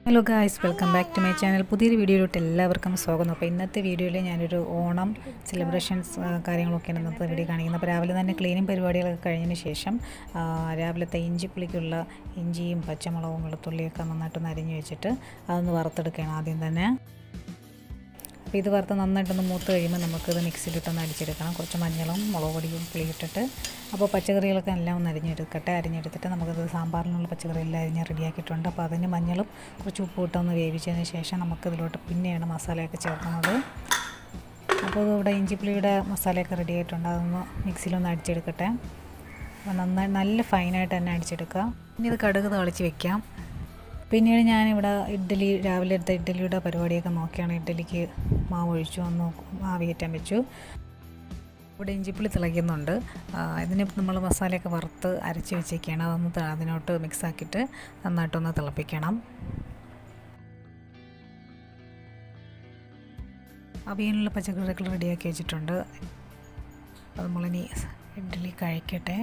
hello guys welcome back to my channel പുതിയൊരു വീഡിയോയിലോട്ട് എല്ലാവർക്കും സ്വാഗതം അപ്പോൾ ഇന്നത്തെ വീഡിയോയിൽ ഞാനൊരു ഓണം സെലിബ്രേഷൻസ് ആ, കാര്യങ്ങളൊക്കെയാണ് ഇന്നത്തെ വീഡിയോ കാണിക്കുന്നത് അപ്പോൾ രാവിലെ തന്നെ ക്ലീനിങ് പരിപാടികളൊക്കെ കഴിഞ്ഞതിന് ശേഷം ആ, രാവിലത്തെ ഇഞ്ചിപ്പുളിക്കുള്ള ഇഞ്ചിയും പച്ചമുളകും വെളുത്തുള്ളിയൊക്കെ നന്നായിട്ടൊന്ന് അരിഞ്ഞ് വെച്ചിട്ട് അതൊന്ന് വറുത്തെടുക്കുകയാണ് ആദ്യം തന്നെ അപ്പോൾ ഇത് വറുത്ത് നന്നായിട്ടൊന്ന് മൂത്ത് കഴിയുമ്പോൾ നമുക്കിത് മിക്സിയിലിട്ടൊന്ന് അടിച്ചെടുക്കണം കുറച്ച് മഞ്ഞളും മുളക് പൊടിയും പുളിയിട്ടിട്ട് അപ്പോൾ പച്ചക്കറികളൊക്കെ എല്ലാം ഒന്ന് അരിഞ്ഞെടുക്കട്ടെ അരിഞ്ഞെടുത്തിട്ട് നമുക്കത് സാമ്പാറിനുള്ള പച്ചക്കറിയെല്ലാം അരിഞ്ഞ് റെഡിയാക്കിയിട്ടുണ്ട് അപ്പോൾ അതിന് മഞ്ഞളും കുറച്ച് ഉപ്പ് ഇട്ടൊന്ന് വേവിച്ചതിന് ശേഷം നമുക്കിതിലോട്ട് പിന്നെയാണ് മസാലയൊക്കെ ചേർക്കുന്നത് അപ്പോൾ ഇവിടെ ഇഞ്ചിപ്പുളിയുടെ മസാലയൊക്കെ റെഡി ആയിട്ടുണ്ട് അതൊന്ന് മിക്സിയിലൊന്ന് അടിച്ചെടുക്കട്ടെ അപ്പോൾ നന്നായി നല്ല ഫൈനായിട്ട് തന്നെ അടിച്ചെടുക്കുക ഇനി ഇത് കടുക് താളിച്ച് വെക്കാം പിന്നീട് ഞാനിവിടെ ഇഡ്ഡലി രാവിലെ എടുത്ത ഇഡ്ഡലിയുടെ പരിപാടിയൊക്കെ നോക്കിയാണ് ഇഡ്ഡലിക്ക് മാവ് ഒഴിച്ചു ഒന്ന് മാവ് കയറ്റാൻ വെച്ചു ഇവിടെ ഇഞ്ചിപ്പുളി തിളയ്ക്കുന്നുണ്ട് ആ, ഇതിന് നമ്മൾ മസാലയൊക്കെ വറുത്ത് അരച്ച് വെച്ചേക്കാണ് അതൊന്ന് ത- അതിനോട്ട് മിക്സ് ആക്കിയിട്ട് നന്നായിട്ടൊന്ന് തിളപ്പിക്കണം അവിയനുള്ള പച്ചക്കറികൾ റെഡിയാക്കി വെച്ചിട്ടുണ്ട് അത് നമ്മളിനി ഇഡ്ഡലി കഴിക്കട്ടെ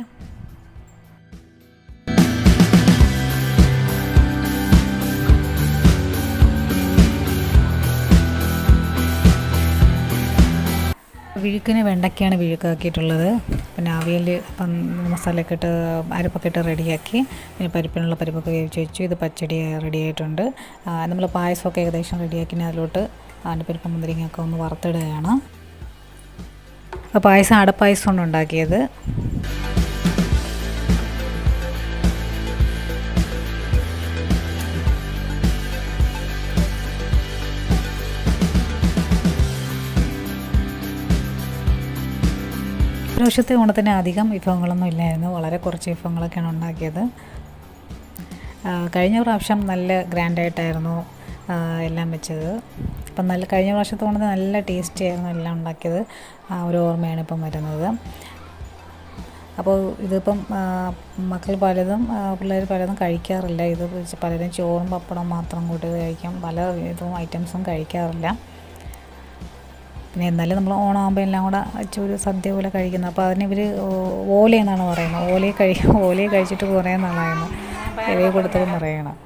വിഴുക്കിന് വെണ്ടയ്ക്കാണ് വിഴുക്കാക്കിയിട്ടുള്ളത് പിന്നെ അവിയൽ ഇപ്പം മസാലയൊക്കെ ഇട്ട് അരപ്പൊക്കെ ഇട്ട് റെഡിയാക്കി പിന്നെ പരിപ്പിനുള്ള പരിപ്പൊക്കെ വേവിച്ച് വെച്ചു ഇത് പച്ചടി റെഡി ആയിട്ടുണ്ട് നമ്മൾ പായസമൊക്കെ ഏകദേശം റെഡിയാക്കി ഇനി അതിലോട്ട് ആണ്ടപ്പരിപ്പ് മുന്തിരിങ്ങയൊക്കെ ഒന്ന് വറുത്തിടുകയാണ് അപ്പോൾ പായസം അടപ്പായസമാണ് ഉണ്ടാക്കിയത് പ്രാവശ്യത്തെ ഓണത്തിന് അധികം വിഭവങ്ങളൊന്നും ഇല്ലായിരുന്നു വളരെ കുറച്ച് വിഭവങ്ങളൊക്കെയാണ് ഉണ്ടാക്കിയത് ആ, കഴിഞ്ഞ പ്രാവശ്യം നല്ല ഗ്രാൻഡായിട്ടായിരുന്നു ആ, എല്ലാം വെച്ചത് അപ്പം നല്ല കഴിഞ്ഞ പ്രാവശ്യത്തെ ഓണത്തിന് നല്ല ടേസ്റ്റി ആയിരുന്നു എല്ലാം ഉണ്ടാക്കിയത് ആ ഒരു ഓർമ്മയാണ് ഇപ്പം വരുന്നത് അപ്പോൾ ഇതിപ്പം ആ, മക്കൾ പലതും പിള്ളേർ പലതും കഴിക്കാറില്ല ഇത് വെച്ച് പലരും ചോറും പപ്പടം മാത്രം കൂട്ടി കഴിക്കും പല ഇതും ഐറ്റംസും കഴിക്കാറില്ല പിന്നെ എന്നാലും നമ്മൾ ഓണമാകുമ്പോൾ എല്ലാം കൂടെ വെച്ച് ഒരു സദ്യ പോലെ കഴിക്കുന്നത് അപ്പോൾ അതിന് ഇവർ ഓല എന്നാണ് പറയുന്നത് ഓലയെ കഴി ഓലയെ കഴിച്ചിട്ട് കുറേ നാളായിരുന്നു ഇവയെ കൊടുത്തതും പറയണം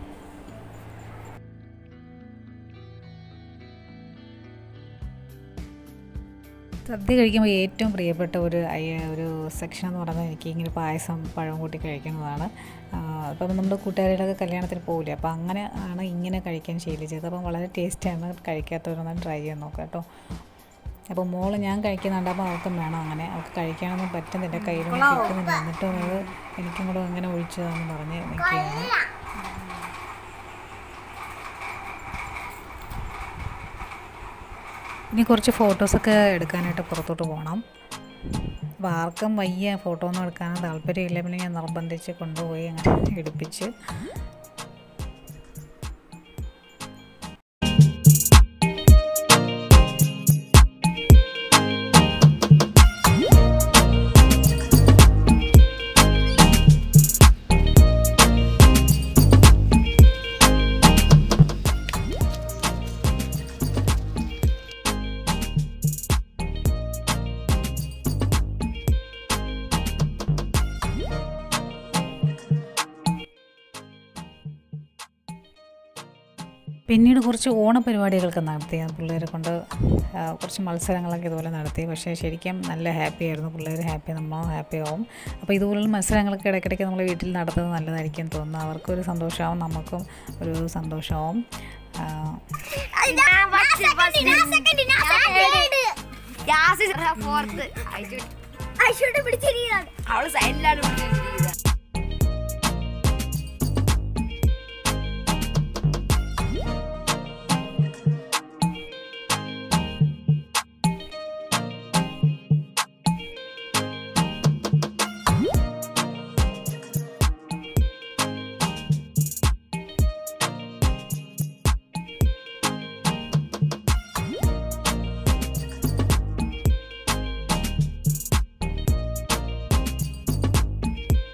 സദ്യ കഴിക്കുമ്പോൾ ഏറ്റവും പ്രിയപ്പെട്ട ഒരു ഐ- ഒരു സെക്ഷൻ എന്ന് പറയുന്നത് എനിക്ക് ഇങ്ങനെ പായസം പഴം കൂട്ടി കഴിക്കുന്നതാണ് ആ, അപ്പം നമ്മുടെ കൂട്ടുകാരികളൊക്കെ കല്യാണത്തിന് പോകില്ലേ അപ്പോൾ അങ്ങനെ ആണ് ഇങ്ങനെ കഴിക്കാൻ ശീലിച്ചത് അപ്പം വളരെ ടേസ്റ്റിയാണ് കഴിക്കാത്തവരൊന്ന് ട്രൈ ചെയ്ത് നോക്കാം കേട്ടോ അപ്പോൾ മോള് ഞാൻ കഴിക്കുന്നുണ്ട് അപ്പോൾ അവൾക്കും വേണം അങ്ങനെ അവൾക്ക് കഴിക്കാനൊന്നും പറ്റുന്നില്ല കയ്യിലൊന്നും കിട്ടുന്നില്ല എന്നിട്ടും അത് എനിക്കും കൂടെ അങ്ങനെ ഒഴിച്ചതാണെന്ന് പറഞ്ഞ് നിൽക്കുകയാണ് ഇനി കുറച്ച് ഫോട്ടോസൊക്കെ എടുക്കാനായിട്ട് പുറത്തോട്ട് പോകണം അപ്പോൾ ആർക്കും വയ്യ ഫോട്ടോ ഒന്നും എടുക്കാനും താല്പര്യമില്ല പിന്നെ ഞാൻ നിർബന്ധിച്ച് കൊണ്ടുപോയി അങ്ങനെ എടുപ്പിച്ച് പിന്നീട് കുറച്ച് ഓണപരിപാടികളൊക്കെ നടത്തി പിള്ളേരെ കൊണ്ട് ആ, കുറച്ച് മത്സരങ്ങളൊക്കെ ഇതുപോലെ നടത്തി പക്ഷേ ശരിക്കും നല്ല ഹാപ്പി ആയിരുന്നു പിള്ളേർ ഹാപ്പി നമ്മളും ഹാപ്പി ആവും അപ്പോൾ ഇതുപോലുള്ള മത്സരങ്ങളൊക്കെ ഇടയ്ക്കിടയ്ക്ക് നമ്മൾ വീട്ടിൽ നടത്തുന്നത് നല്ലതായിരിക്കും തോന്നുന്നു അവർക്കൊരു സന്തോഷമാവും നമുക്കും ഒരു സന്തോഷമാവും ആ, അവള് സൈഡിലാണ് പിടിച്ചിരിക്കുന്നത് ആ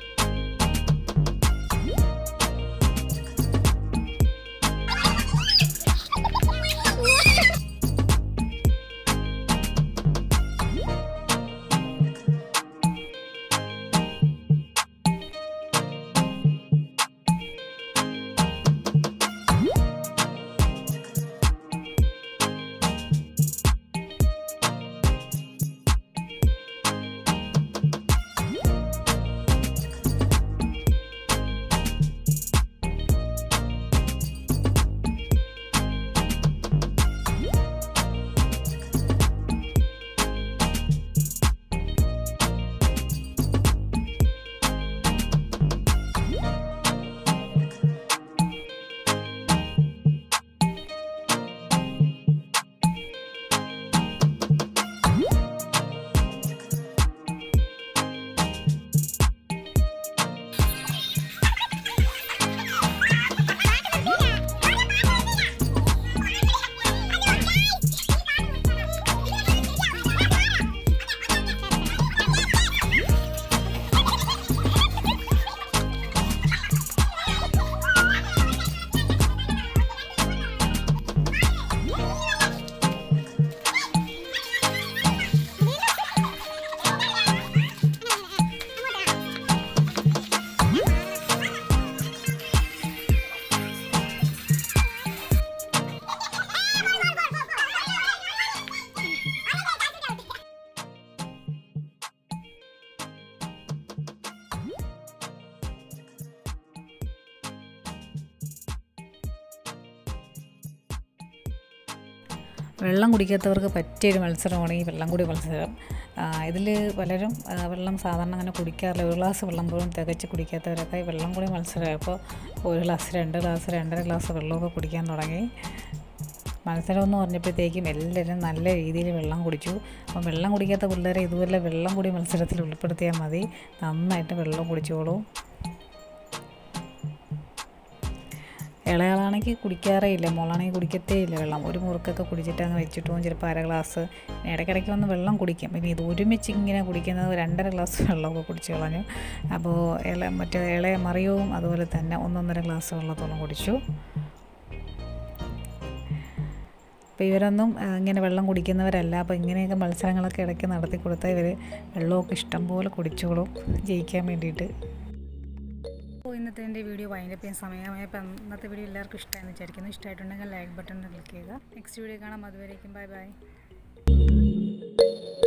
വെള്ളം കുടിക്കാത്തവർക്ക് പറ്റിയൊരു മത്സരമാണ് ഈ വെള്ളം കൂടി മത്സരം ഇതിൽ പലരും ആ, വെള്ളം സാധാരണ അങ്ങനെ കുടിക്കാറില്ല ഒരു ഗ്ലാസ് വെള്ളം പോലും തികച്ച് കുടിക്കാത്തവരൊക്കെ ഈ വെള്ളം കൂടി മത്സരമായപ്പോൾ ഒരു ഗ്ലാസ് രണ്ട് ഗ്ലാസ് രണ്ടര ഗ്ലാസ് വെള്ളമൊക്കെ കുടിക്കാൻ തുടങ്ങി മത്സരം എന്ന് പറഞ്ഞപ്പോഴത്തേക്കും എല്ലാവരും നല്ല രീതിയിൽ വെള്ളം കുടിച്ചു അപ്പം വെള്ളം കുടിക്കാത്ത പിള്ളേരെ ഇതുപോലെ വെള്ളം കൂടി മത്സരത്തിൽ ഉൾപ്പെടുത്തിയാൽ മതി നന്നായിട്ട് വെള്ളം കുടിച്ചോളൂ ഇളയാളാണെങ്കിൽ കുടിക്കാറേ ഇല്ല മോളാണെങ്കിൽ കുടിക്കത്തേ ഇല്ല വെള്ളം ഒരു മുറുക്കൊക്കെ കുടിച്ചിട്ട് അങ്ങ് വെച്ചിട്ട് പോകും ചിലപ്പോൾ അര ഗ്ലാസ് പിന്നെ ഇടയ്ക്കിടയ്ക്ക് വന്ന് വെള്ളം കുടിക്കും പിന്നെ ഇത് ഒരുമിച്ച് ഇങ്ങനെ കുടിക്കുന്നത് രണ്ടര ഗ്ലാസ് വെള്ളമൊക്കെ കുടിച്ച് കളഞ്ഞു അപ്പോൾ ഇള മറ്റേ ഇളയ മറിയവും അതുപോലെ തന്നെ ഒന്നൊന്നര ഗ്ലാസ് വെള്ളത്തോളം കുടിച്ചു അപ്പോൾ ഇവരൊന്നും ആ, ഇങ്ങനെ വെള്ളം കുടിക്കുന്നവരല്ല അപ്പോൾ ഇങ്ങനെയൊക്കെ മത്സരങ്ങളൊക്കെ ഇടയ്ക്ക് നടത്തി കൊടുത്താൽ ഇവർ വെള്ളമൊക്കെ ഇഷ്ടം പോലെ കുടിച്ചോളും ജയിക്കാൻ വേണ്ടിയിട്ട് അപ്പോൾ ഇന്നത്തെ എൻ്റെ വീഡിയോ വൈൻഡപ്പ് ചെയ്യാൻ സമയമായി അപ്പോൾ ഇന്നത്തെ വീഡിയോ എല്ലാവർക്കും ഇഷ്ടമായെന്ന് വിചാരിക്കുന്നു ഇഷ്ടമായിട്ടുണ്ടെങ്കിൽ ലൈക്ക് ബട്ടൺ ക്ലിക്ക് ചെയ്യുക നെക്സ്റ്റ് വീഡിയോ കാണാം അതുവരേക്കും ബൈ ബൈ